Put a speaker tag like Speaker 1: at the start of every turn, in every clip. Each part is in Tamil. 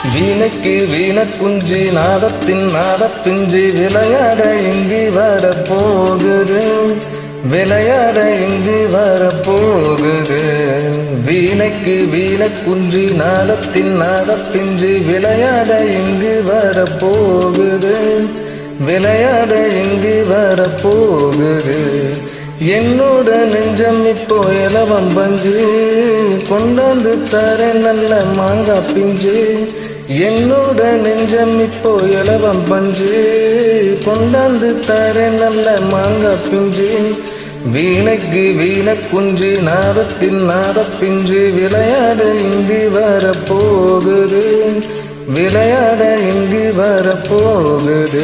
Speaker 1: வீணைக்கு வீணக்குஞ்சு நாதத்தின் நாதப்பிஞ்சு விளையாட இங்கு வரப்போகுது விளையாட இங்கு வரப்போகுது வீணைக்கு வீணக்குஞ்சு நாதத்தின் நாதப்பிஞ்சு விளையாட இங்கு வரப்போகுது விளையாட இங்கு வரப்போகுது என்னோட நெஞ்சம் இப்போ இலவம் பஞ்சு கொண்டாந்து தர நல்ல மாங்காய் பிஞ்சு என்னோட நெஞ்சம் இப்போ இலவம் பஞ்சு கொண்டாந்து தர நல்ல மாங்காய் பிஞ்சு வீணைக்கு வீண குஞ்சு நாதத்தின் நாதப்பிஞ்சு விளையாட இங்கு வரப்போகுது விளையாட இங்கு வரப்போகுது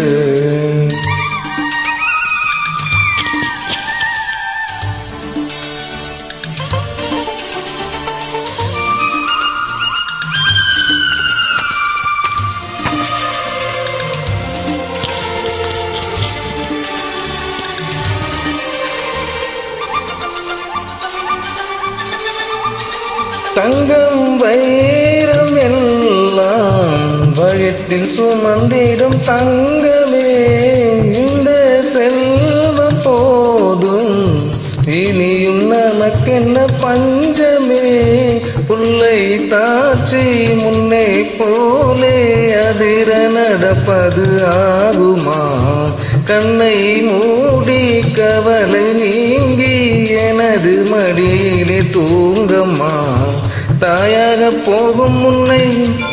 Speaker 1: தங்கம் வைரம் எல்லாம் வயத்தில் சுமந்திடும் தங்கமே இந்த செல்வம் போதும் இனியும் நமக்கென்ன பஞ்சமே புல்லை தாச்சி முன்னே போலே அதிர நடப்பது ஆகுமா கண்ணை மூடி கவலை நீங்கி எனது மடியிலே தூங்கம்மா தாயாக போகும் முன்னை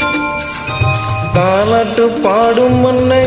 Speaker 1: தாலாட்டு பாடும் முன்னை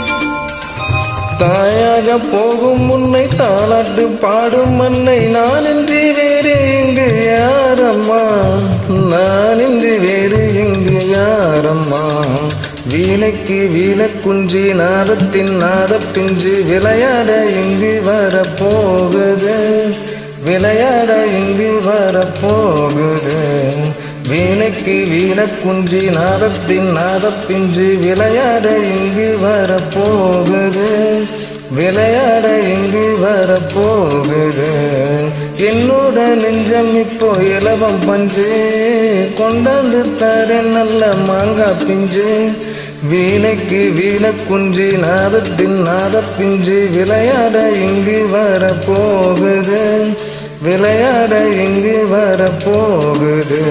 Speaker 1: தாயாக போகும் முன்னை தாலாட்டு பாடும் மன்னை நான் இன்றி வேறு இங்கு யாரம்மா நான் இன்றி வேறு இங்கு யாரம்மா வீணைக்கு வீணக்குஞ்சி நாதத்தின் நாதப்பிஞ்சு விளையாட இங்கு வரப்போகுது விளையாட இங்கு வரப்போகுது வீணைக்கு வீணக்குஞ்சி நாதத்தின் நாதப்பிஞ்சு விளையாட இங்கு வரப்போகுது விளையாட இங்கு வரப்போகுது என்னோட நெஞ்சம் இப்போ இலவம் பஞ்சு கொண்டாந்து தர நல்ல மாங்காய் பிஞ்சு வீணைக்கு வீணக்குஞ்சி நாதத்தின் நாதப்பிஞ்சு விளையாட இங்கு வரப்போகுது விளையாட இங்கு வரப்போகுது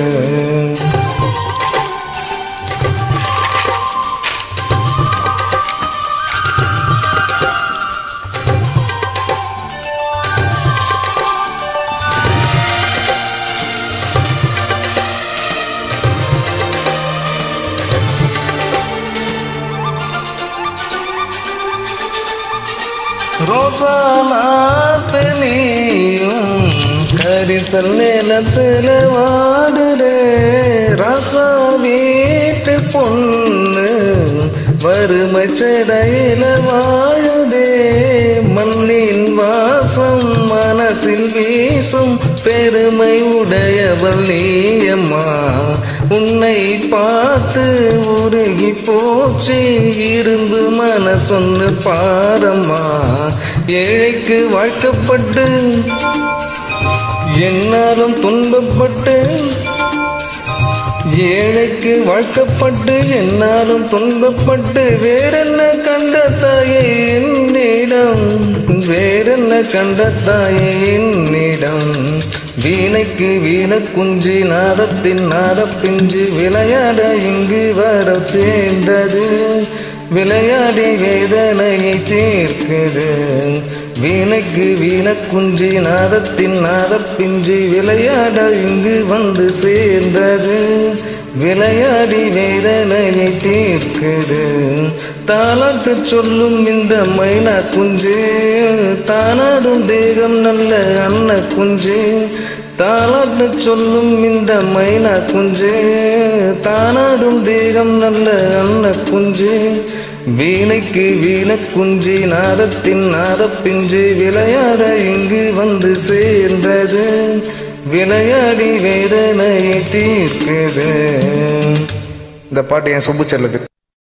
Speaker 1: ரோசா நாத்து நீயும் கரிசல் நிலத்துல வாடுறே ரசா வீட்டு பொண்ணு வறுமை செடையில வாழுதே மண்ணின் வாசம் மனசில் வீசும் பெருமை உடையவள் நீயம்மா உன்னை பார்த்து உருகி போச்சு இரும்பு மனசொன்னு பாரம்மா ஏழைக்கு வாழ்க்கப்பட்டு என்னாலும் துன்பப்பட்டு ஏழைக்கு வாழ்க்கப்பட்டு என்னாலும் துன்பப்பட்டு வேறென்ன கண்ட தாயே என்னிடம் வேறென்ன கண்ட தாயே என்னிடம் வீணைக்கு வீண குஞ்சு நாதத்தின் நாதப்பிஞ்சு விளையாட இங்கு வர சேர்ந்தது விளையாடி வேதனையை தீர்க்குது வீணைக்கு வீண குஞ்சி நாதத்தின் நாதப்பிஞ்சு விளையாட இங்கு வந்து சேர்ந்தது விளையாடி வேதனையை தீர்க்குது தாலாட்டு சொல்லும் இந்த மைனா குஞ்சு தானாடும் தேகம் நல்ல அன்ன குஞ்சு தாலாட்டு சொல்லும் இந்த மைனா குஞ்சு தானாடும் தேகம் நல்ல அன்ன குஞ்சு வீணைக்கு வீண குஞ்சி நாதத்தின் நாதப்பிஞ்சு விளையாட இங்கு வந்து சேர்ந்தது விளையாடி வேதனையை தீர்க்குது இந்த பாட்டு என் சுப்பு செல்லுக்கு